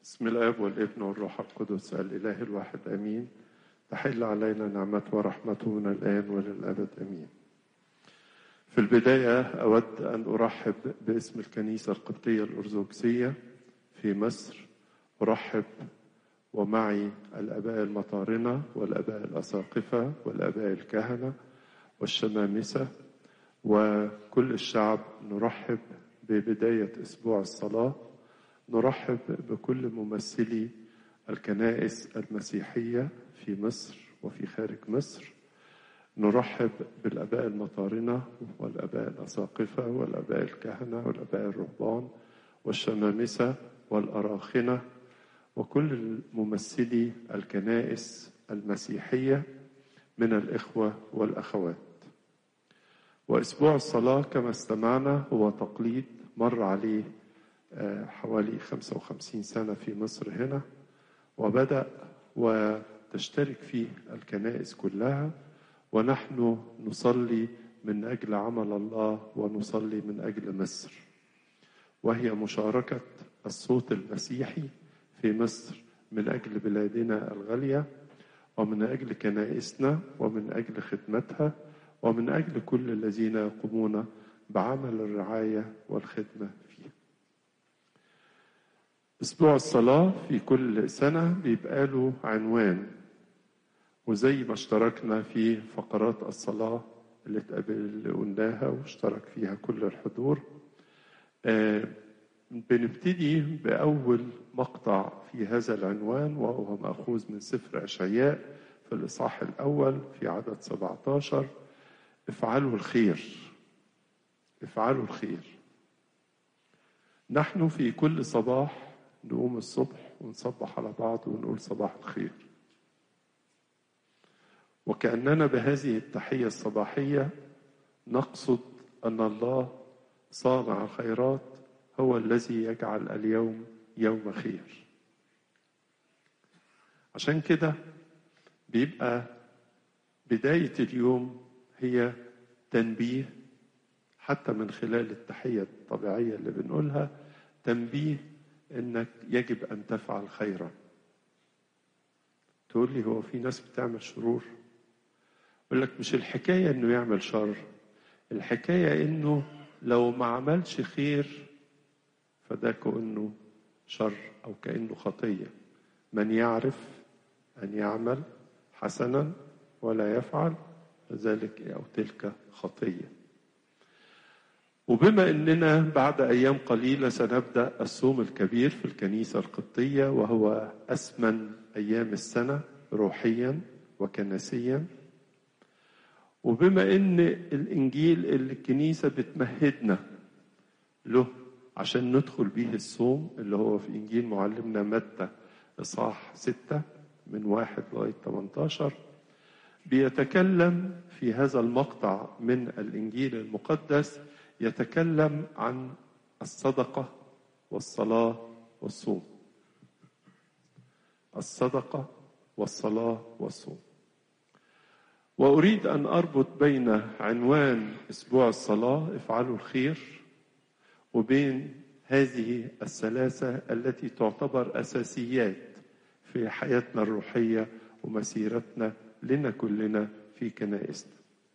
بسم الاب والابن والروح القدس الاله الواحد امين تحل علينا نعمته ورحمته من الان وللابد امين في البدايه اود ان ارحب باسم الكنيسه القبطيه الارثوذكسيه في مصر ارحب ومعي الاباء المطارنه والاباء الاساقفه والاباء الكهنه والشمامسه وكل الشعب نرحب ببدايه اسبوع الصلاه نرحب بكل ممثلي الكنائس المسيحيه في مصر وفي خارج مصر نرحب بالاباء المطارنه والاباء الاساقفه والاباء الكهنه والاباء الرهبان والشمامسه والاراخنه وكل ممثلي الكنائس المسيحيه من الاخوه والاخوات واسبوع الصلاه كما استمعنا هو تقليد مر عليه حوالي 55 سنة في مصر هنا وبدأ وتشترك فيه الكنائس كلها ونحن نصلي من أجل عمل الله ونصلي من أجل مصر وهي مشاركة الصوت المسيحي في مصر من أجل بلادنا الغالية ومن أجل كنائسنا ومن أجل خدمتها ومن أجل كل الذين يقومون بعمل الرعاية والخدمة فيها أسبوع الصلاة في كل سنة بيبقى له عنوان وزي ما اشتركنا في فقرات الصلاة اللي اللي قلناها واشترك فيها كل الحضور آه بنبتدي بأول مقطع في هذا العنوان وهو مأخوذ من سفر أشعياء في الإصحاح الأول في عدد 17 افعلوا الخير افعلوا الخير نحن في كل صباح نقوم الصبح ونصبح على بعض ونقول صباح الخير وكأننا بهذه التحية الصباحية نقصد أن الله صانع الخيرات هو الذي يجعل اليوم يوم خير عشان كده بيبقى بداية اليوم هي تنبيه حتى من خلال التحية الطبيعية اللي بنقولها تنبيه انك يجب ان تفعل خيرا تقول لي هو في ناس بتعمل شرور يقول لك مش الحكايه انه يعمل شر الحكايه انه لو ما عملش خير فده كانه شر او كانه خطيه من يعرف ان يعمل حسنا ولا يفعل فذلك او تلك خطيه وبما اننا بعد ايام قليله سنبدا الصوم الكبير في الكنيسه القبطيه وهو اثمن ايام السنه روحيا وكنسيا وبما ان الانجيل اللي الكنيسه بتمهدنا له عشان ندخل به الصوم اللي هو في انجيل معلمنا متى اصحاح ستة من واحد لغايه 18 بيتكلم في هذا المقطع من الانجيل المقدس يتكلم عن الصدقة والصلاة والصوم. الصدقة والصلاة والصوم. وأريد أن أربط بين عنوان أسبوع الصلاة افعلوا الخير وبين هذه الثلاثة التي تعتبر أساسيات في حياتنا الروحية ومسيرتنا لنا كلنا في كنائسنا.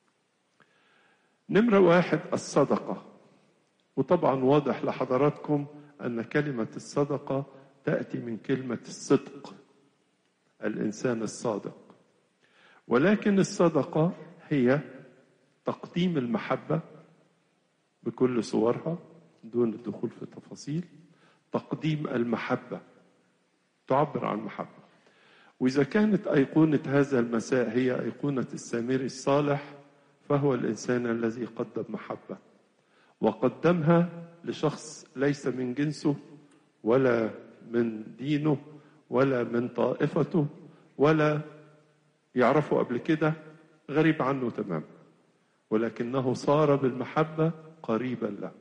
نمرة واحد الصدقة وطبعا واضح لحضراتكم أن كلمة الصدقة تأتي من كلمة الصدق الإنسان الصادق ولكن الصدقة هي تقديم المحبة بكل صورها دون الدخول في تفاصيل تقديم المحبة تعبر عن محبة وإذا كانت أيقونة هذا المساء هي أيقونة السامري الصالح فهو الانسان الذي قدم محبه وقدمها لشخص ليس من جنسه ولا من دينه ولا من طائفته ولا يعرفه قبل كده غريب عنه تماما ولكنه صار بالمحبه قريبا له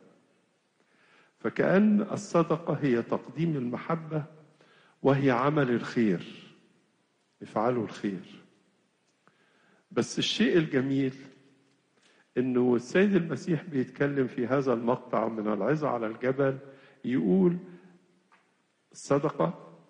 فكأن الصدقة هي تقديم المحبة وهي عمل الخير افعلوا الخير بس الشيء الجميل انه السيد المسيح بيتكلم في هذا المقطع من العظة على الجبل يقول الصدقة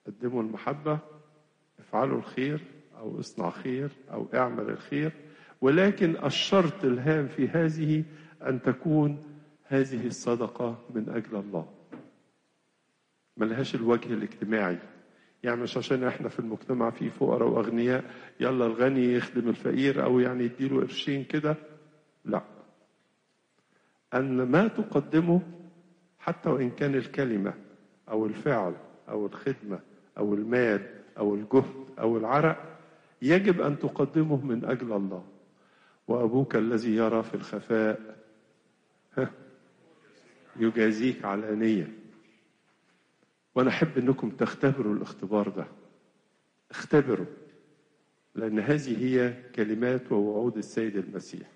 قدموا المحبة افعلوا الخير أو اصنع خير أو اعمل الخير ولكن الشرط الهام في هذه أن تكون هذه الصدقة من أجل الله ملهاش الوجه الاجتماعي يعني مش عشان احنا في المجتمع في فقراء واغنياء يلا الغني يخدم الفقير او يعني يديله قرشين كده لا ان ما تقدمه حتى وان كان الكلمه او الفعل او الخدمه او المال او الجهد او العرق يجب ان تقدمه من اجل الله وابوك الذي يرى في الخفاء يجازيك علانيه وانا احب انكم تختبروا الاختبار ده اختبروا لان هذه هي كلمات ووعود السيد المسيح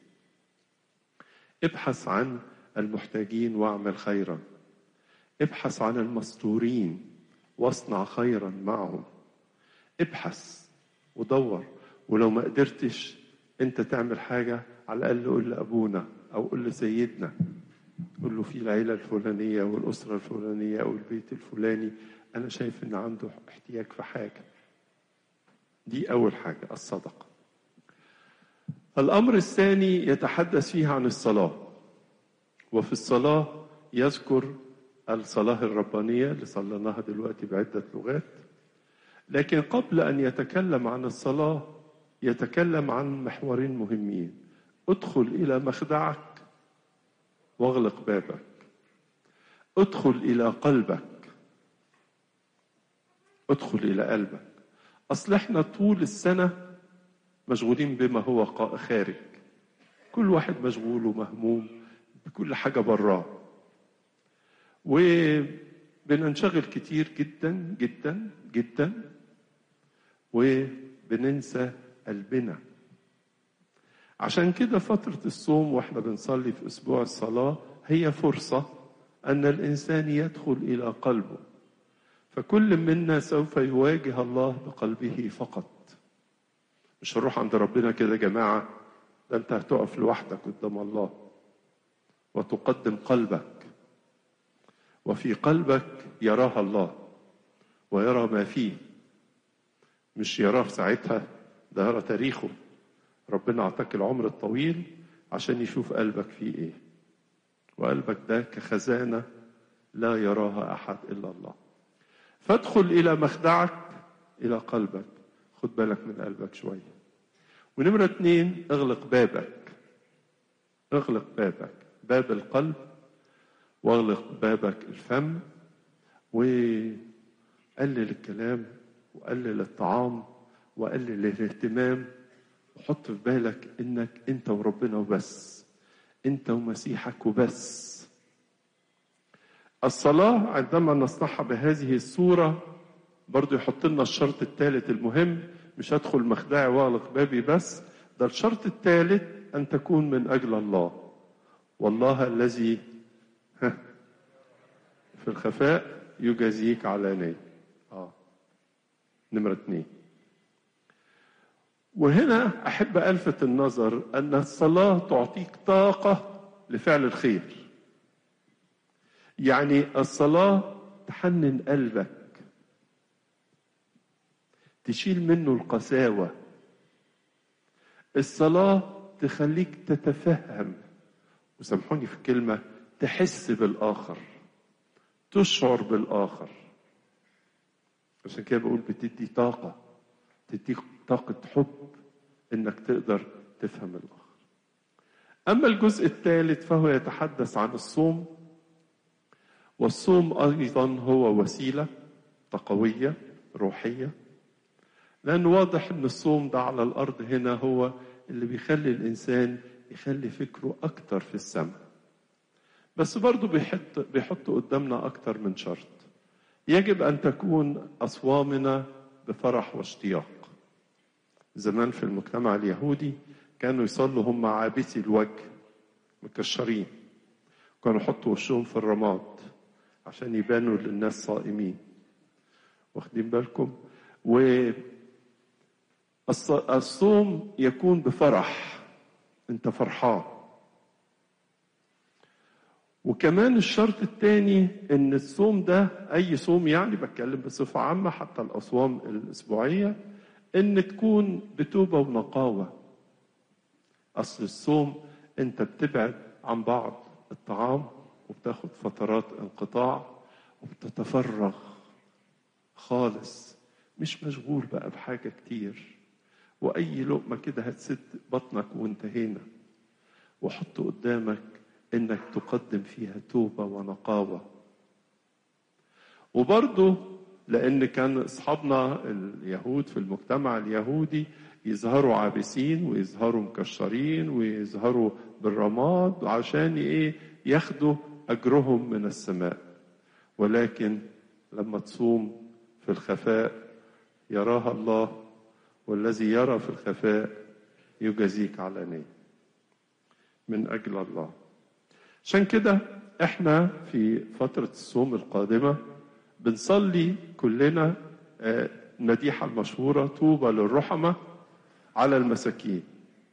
ابحث عن المحتاجين واعمل خيرا ابحث عن المستورين واصنع خيرا معهم ابحث ودور ولو ما قدرتش انت تعمل حاجة على الأقل قول لأبونا أو قول لسيدنا قول له في العيلة الفلانية والأسرة الفلانية أو البيت الفلاني أنا شايف إن عنده احتياج في حاجة دي أول حاجة الصدقة الأمر الثاني يتحدث فيه عن الصلاة وفي الصلاة يذكر الصلاة الربانية اللي صليناها دلوقتي بعدة لغات لكن قبل أن يتكلم عن الصلاة يتكلم عن محورين مهمين ادخل إلى مخدعك واغلق بابك ادخل إلى قلبك ادخل إلى قلبك أصل احنا طول السنة مشغولين بما هو خارج كل واحد مشغول ومهموم بكل حاجة براه وبننشغل كتير جدا جدا جدا وبننسى قلبنا عشان كده فترة الصوم واحنا بنصلي في أسبوع الصلاة هي فرصة أن الإنسان يدخل إلى قلبه فكل منا سوف يواجه الله بقلبه فقط مش هنروح عند ربنا كده يا جماعة ده أنت هتقف لوحدك قدام الله وتقدم قلبك وفي قلبك يراها الله ويرى ما فيه مش يراه في ساعتها ده يرى تاريخه ربنا أعطاك العمر الطويل عشان يشوف قلبك فيه إيه وقلبك ده كخزانة لا يراها أحد إلا الله فادخل إلى مخدعك إلى قلبك خد بالك من قلبك شوية ونمرة اتنين اغلق بابك اغلق بابك باب القلب واغلق بابك الفم وقلل الكلام وقلل الطعام وقلل الاهتمام وحط في بالك انك انت وربنا وبس انت ومسيحك وبس الصلاة عندما نصنعها بهذه الصورة برضو يحط لنا الشرط الثالث المهم مش هدخل مخدعي واغلق بابي بس ده الشرط الثالث أن تكون من أجل الله والله الذي في الخفاء يجازيك علانية آه. نمرة اثنين وهنا أحب ألفت النظر أن الصلاة تعطيك طاقة لفعل الخير يعني الصلاة تحنن قلبك تشيل منه القساوة الصلاة تخليك تتفهم وسامحوني في الكلمة تحس بالآخر تشعر بالآخر عشان كده بقول بتدي طاقة تديك طاقة حب إنك تقدر تفهم الآخر أما الجزء الثالث فهو يتحدث عن الصوم والصوم أيضا هو وسيلة تقوية روحية لأن واضح أن الصوم ده على الأرض هنا هو اللي بيخلي الإنسان يخلي فكره أكتر في السماء بس برضه بيحط بيحط قدامنا أكتر من شرط يجب أن تكون أصوامنا بفرح واشتياق زمان في المجتمع اليهودي كانوا يصلوا هم عابسي الوجه مكشرين كانوا يحطوا وشهم في الرماد عشان يبانوا للناس صائمين واخدين بالكم والصوم يكون بفرح انت فرحان وكمان الشرط الثاني ان الصوم ده اي صوم يعني بتكلم بصفه عامه حتى الاصوام الاسبوعيه ان تكون بتوبه ونقاوه اصل الصوم انت بتبعد عن بعض الطعام وبتاخد فترات انقطاع وبتتفرغ خالص مش مشغول بقى بحاجه كتير واي لقمه كده هتسد بطنك وانتهينا وحط قدامك انك تقدم فيها توبه ونقاوه وبرضه لان كان اصحابنا اليهود في المجتمع اليهودي يظهروا عابسين ويظهروا مكشرين ويظهروا بالرماد عشان ايه ياخدوا اجرهم من السماء ولكن لما تصوم في الخفاء يراها الله والذي يرى في الخفاء يجازيك علانية من أجل الله عشان كده احنا في فترة الصوم القادمة بنصلي كلنا المديحة المشهورة طوبى للرحمة على المساكين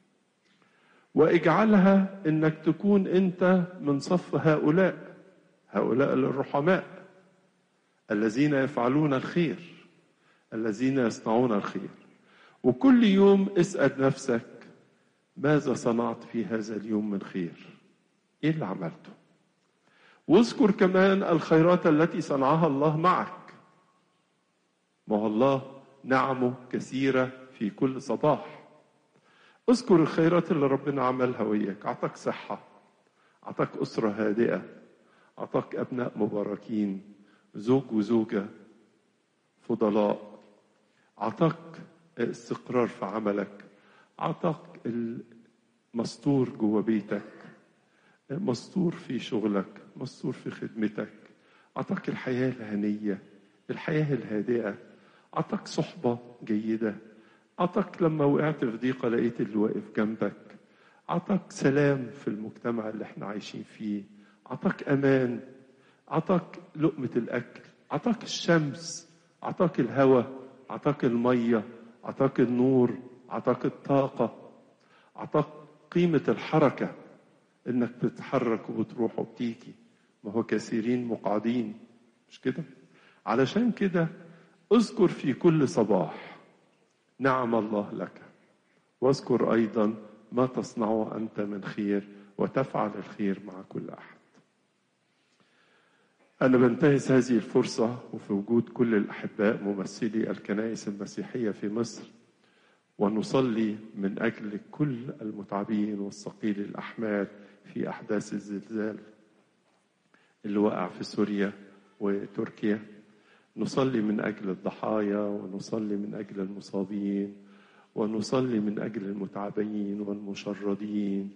واجعلها انك تكون انت من صف هؤلاء هؤلاء الرحماء الذين يفعلون الخير الذين يصنعون الخير وكل يوم اسأل نفسك ماذا صنعت في هذا اليوم من خير ايه اللي عملته واذكر كمان الخيرات التي صنعها الله معك ما هو الله نعمه كثيرة في كل صباح اذكر الخيرات اللي ربنا عملها وياك اعطاك صحة اعطاك أسرة هادئة اعطاك أبناء مباركين زوج وزوجة فضلاء اعطاك استقرار في عملك اعطاك المستور جوه بيتك مستور في شغلك مستور في خدمتك اعطاك الحياه الهنيه الحياه الهادئه اعطاك صحبه جيده اعطاك لما وقعت في ضيقه لقيت اللي واقف جنبك اعطاك سلام في المجتمع اللي احنا عايشين فيه اعطاك امان اعطاك لقمه الاكل اعطاك الشمس اعطاك الهواء اعطاك الميه اعطاك النور اعطاك الطاقه اعطاك قيمه الحركه انك بتتحرك وبتروح وبتيجي ما هو كثيرين مقعدين مش كده علشان كده اذكر في كل صباح نعم الله لك واذكر ايضا ما تصنعه انت من خير وتفعل الخير مع كل احد أنا بنتهز هذه الفرصة وفي وجود كل الأحباء ممثلي الكنائس المسيحية في مصر ونصلي من أجل كل المتعبين والثقيل الأحمال في أحداث الزلزال اللي وقع في سوريا وتركيا نصلي من أجل الضحايا ونصلي من أجل المصابين ونصلي من أجل المتعبين والمشردين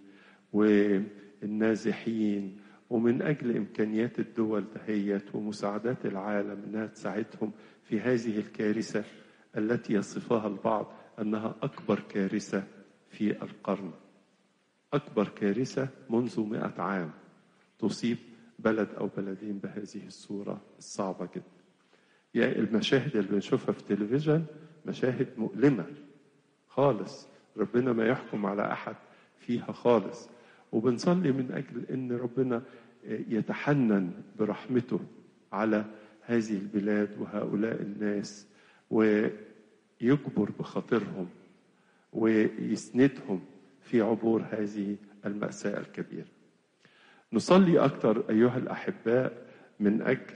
والنازحين ومن أجل إمكانيات الدول دهيت ومساعدات العالم أنها تساعدهم في هذه الكارثة التي يصفها البعض أنها أكبر كارثة في القرن أكبر كارثة منذ مئة عام تصيب بلد أو بلدين بهذه الصورة الصعبة جدا يعني المشاهد اللي بنشوفها في التلفزيون مشاهد مؤلمة خالص ربنا ما يحكم على أحد فيها خالص وبنصلي من أجل أن ربنا يتحنن برحمته على هذه البلاد وهؤلاء الناس ويجبر بخاطرهم ويسندهم في عبور هذه المأساة الكبيرة نصلي أكثر أيها الأحباء من أجل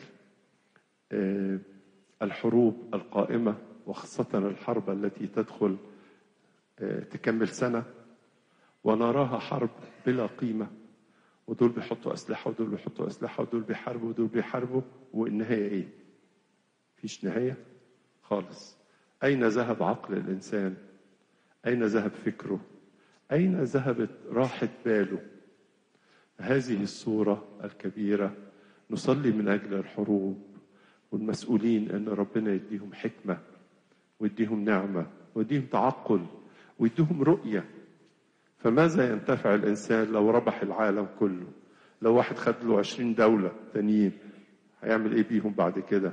الحروب القائمة وخاصة الحرب التي تدخل تكمل سنة ونراها حرب بلا قيمة ودول بيحطوا أسلحة ودول بيحطوا أسلحة ودول بيحاربوا ودول بيحاربوا والنهاية إيه؟ فيش نهاية خالص أين ذهب عقل الإنسان؟ أين ذهب فكره؟ أين ذهبت راحة باله؟ هذه الصورة الكبيرة نصلي من أجل الحروب والمسؤولين أن ربنا يديهم حكمة ويديهم نعمة ويديهم تعقل ويديهم رؤية فماذا ينتفع الإنسان لو ربح العالم كله لو واحد خد له عشرين دولة تانيين هيعمل إيه بيهم بعد كده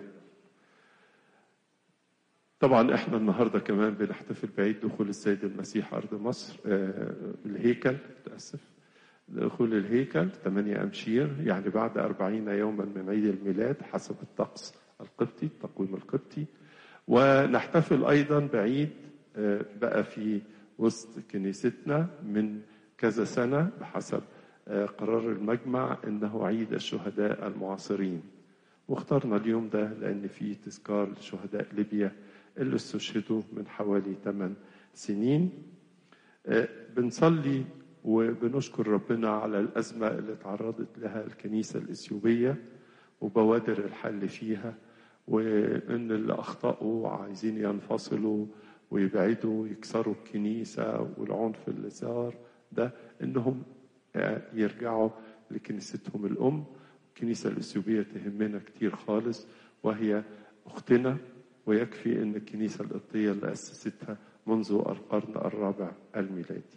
طبعا احنا النهارده كمان بنحتفل بعيد دخول السيد المسيح ارض مصر آه الهيكل متاسف دخول الهيكل 8 أمشير يعني بعد أربعين يوما من عيد الميلاد حسب الطقس القبطي التقويم القبطي ونحتفل أيضا بعيد بقى في وسط كنيستنا من كذا سنة بحسب قرار المجمع إنه عيد الشهداء المعاصرين واخترنا اليوم ده لأن فيه تذكار لشهداء ليبيا اللي استشهدوا من حوالي 8 سنين بنصلي وبنشكر ربنا على الأزمة اللي تعرضت لها الكنيسة الإثيوبية وبوادر الحل فيها وإن اللي أخطأوا عايزين ينفصلوا ويبعدوا يكسروا الكنيسة والعنف اللي صار ده إنهم يرجعوا لكنيستهم الأم الكنيسة الإثيوبية تهمنا كتير خالص وهي أختنا ويكفي أن الكنيسة القبطية اللي أسستها منذ القرن الرابع الميلادي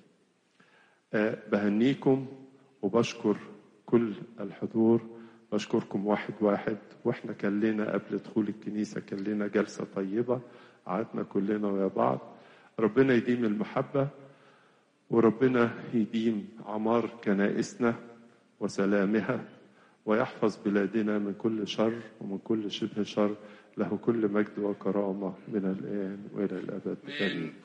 بهنيكم وبشكر كل الحضور بشكركم واحد واحد واحنا كان لنا قبل دخول الكنيسة كان لنا جلسة طيبة قعدنا كلنا ويا بعض ربنا يديم المحبة وربنا يديم عمار كنائسنا وسلامها ويحفظ بلادنا من كل شر ومن كل شبه شر له كل مجد وكرامة من الآن وإلى الأبد آمين